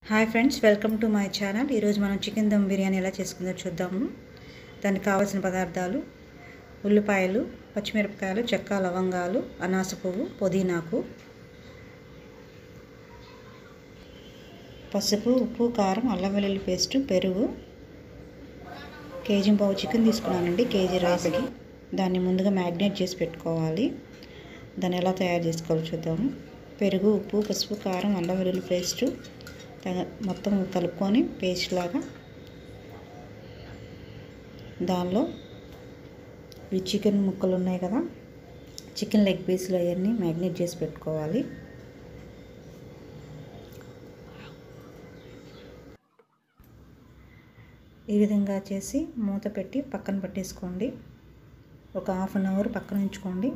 hi friends welcome to my channel ఈరోజు మనం chicken dum biryani ఎలా చేసుకుందో చూద్దాము దానికి కావాల్సిన పదార్థాలు ఉల్లిపాయలు పచ్చిమిరపకాయలు చెక్క లవంగాలు అనాస పువ్వు పుదీనాకు పసుపు ఉప్పు కారం అల్లం వెల్లుల్లి పేస్ట్ పెరుగు కేజీ పావు చికెన్ తీసుకున్నానండి కేజీ రైస్కి దాన్ని ముందుగా మ్యాగ్నేట్ చేసి పెట్టుకోవాలి దాన్ని ఎలా తయారు చేసుకోవాలో చూద్దాము పెరుగు ఉప్పు పసుపు కారం అల్లం వెల్లుల్లి పేస్టు తగ మొత్తం కలుపుకొని పేస్ట్ లాగా దానిలో ఈ చికెన్ ముక్కలు ఉన్నాయి కదా చికెన్ లెగ్ పీసులు అవన్నీ మ్యాగ్నేట్ చేసి పెట్టుకోవాలి ఈ విధంగా చేసి మూత పెట్టి పక్కన పెట్టేసుకోండి ఒక హాఫ్ అన్ అవర్ పక్కన ఉంచుకోండి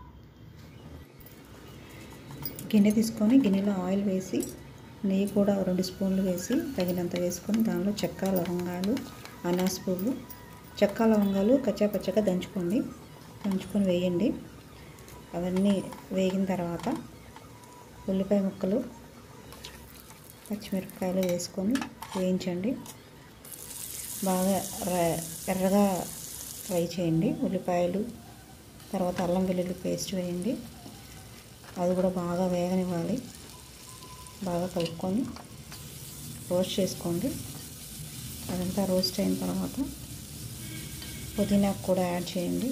గిన్నె తీసుకొని గిన్నెలో ఆయిల్ వేసి నెయ్యి కూడా రెండు స్పూన్లు వేసి తగినంత వేసుకొని దానిలో చెక్క లవంగాలు అనాస పువ్వు చెక్క లవంగాలు కచ్చాపచ్చగా దంచుకోండి దంచుకొని వేయండి అవన్నీ వేగిన తర్వాత ఉల్లిపాయ ముక్కలు పచ్చిమిరపకాయలు వేసుకొని వేయించండి బాగా ఎర్రగా ఫ్రై చేయండి ఉల్లిపాయలు తర్వాత అల్లం వెల్లుల్లి పేస్ట్ వేయండి అది కూడా బాగా వేగనివ్వాలి బాగా కలుపుకొని రోస్ట్ చేసుకోండి అదంతా రోస్ట్ అయిన తర్వాత పుదీనా కూడా యాడ్ చేయండి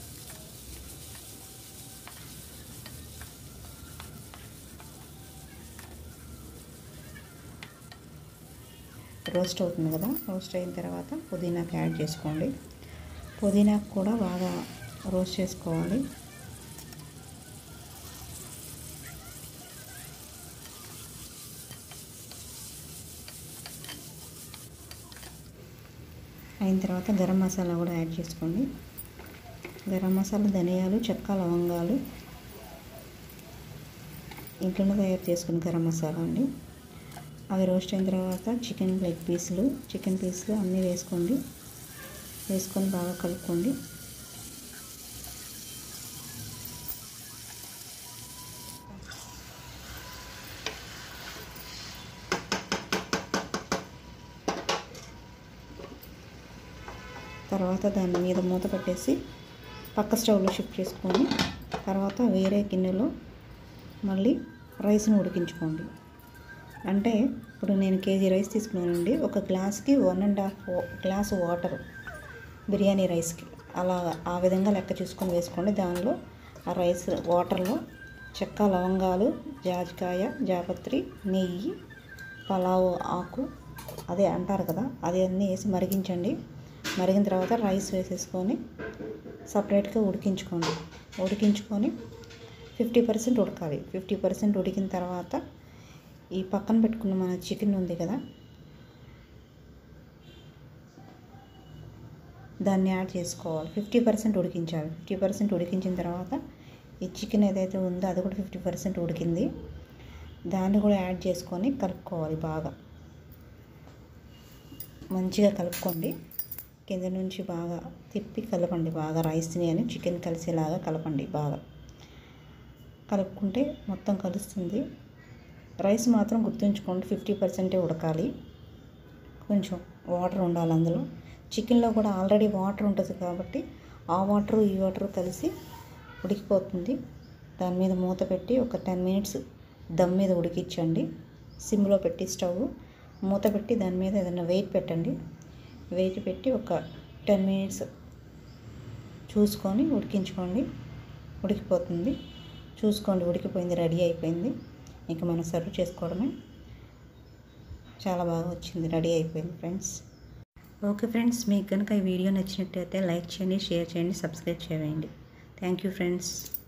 రోస్ట్ అవుతుంది కదా రోస్ట్ అయిన తర్వాత పుదీనాకు యాడ్ చేసుకోండి పుదీనాకు కూడా బాగా రోస్ట్ చేసుకోవాలి అయిన తర్వాత గరం మసాలా కూడా యాడ్ చేసుకోండి గరం మసాలా ధనియాలు చెక్క లవంగాలు ఇంట్లోనే తయారు చేసుకున్న గరం మసాలా అండి అవి రోస్ట్ అయిన తర్వాత చికెన్ లెగ్ పీసులు చికెన్ పీసులు అన్నీ వేసుకోండి వేసుకొని బాగా కలుపుకోండి తర్వాత దాని మీద మూత పెట్టేసి పక్క స్టవ్లో షిఫ్ట్ చేసుకొని తర్వాత వేరే గిన్నెలో మళ్ళీ రైస్ని ఉడికించుకోండి అంటే ఇప్పుడు నేను కేజీ రైస్ తీసుకున్నానండి ఒక గ్లాస్కి one and half glass water biryani రైస్కి అలా ఆ విధంగా లెక్క చూసుకొని వేసుకోండి దానిలో ఆ రైస్ వాటర్లో చెక్క లవంగాలు జాజికాయ జాపత్రి నెయ్యి పలావ్ ఆకు అదే అంటారు కదా అది అన్నీ వేసి మరిగించండి మరిగిన తర్వాత రైస్ వేసేసుకొని సపరేట్గా ఉడికించుకోండి ఉడికించుకొని ఫిఫ్టీ పర్సెంట్ ఉడకాలి ఫిఫ్టీ పర్సెంట్ ఉడికిన తర్వాత ఈ పక్కన పెట్టుకున్న మన చికెన్ ఉంది కదా దాన్ని యాడ్ చేసుకోవాలి ఫిఫ్టీ పర్సెంట్ ఉడికించాలి ఫిఫ్టీ పర్సెంట్ ఉడికించిన తర్వాత ఈ చికెన్ ఏదైతే ఉందో అది కూడా ఫిఫ్టీ పర్సెంట్ ఉడికింది దాన్ని కూడా యాడ్ చేసుకొని కలుపుకోవాలి బాగా మంచిగా కలుపుకోండి కింద నుంచి బాగా తిప్పి కలపండి బాగా రైస్ని అని చికెన్ కలిసేలాగా కలపండి బాగా కలుపుకుంటే మొత్తం కలుస్తుంది రైస్ మాత్రం గుర్తుంచుకోండి ఫిఫ్టీ పర్సెంటే ఉడకాలి కొంచెం వాటర్ ఉండాలి అందులో చికెన్లో కూడా ఆల్రెడీ వాటర్ ఉంటుంది కాబట్టి ఆ వాటర్ ఈ వాటర్ కలిసి ఉడికిపోతుంది దాని మీద మూత పెట్టి ఒక టెన్ మినిట్స్ దమ్ మీద ఉడికించండి సిమ్లో పెట్టి స్టవ్ మూత పెట్టి దాని మీద ఏదైనా వెయిట్ పెట్టండి వెయిట్ పెట్టి ఒక టెన్ మినిట్స్ చూసుకొని ఉడికించుకోండి ఉడికిపోతుంది చూసుకోండి ఉడికిపోయింది రెడీ అయిపోయింది ఇంకా మనం సర్వ్ చేసుకోవడమే చాలా బాగా వచ్చింది రెడీ అయిపోయింది ఫ్రెండ్స్ ఓకే ఫ్రెండ్స్ మీకు కనుక ఈ వీడియో నచ్చినట్టయితే లైక్ చేయండి షేర్ చేయండి సబ్స్క్రైబ్ చేయండి థ్యాంక్ యూ ఫ్రెండ్స్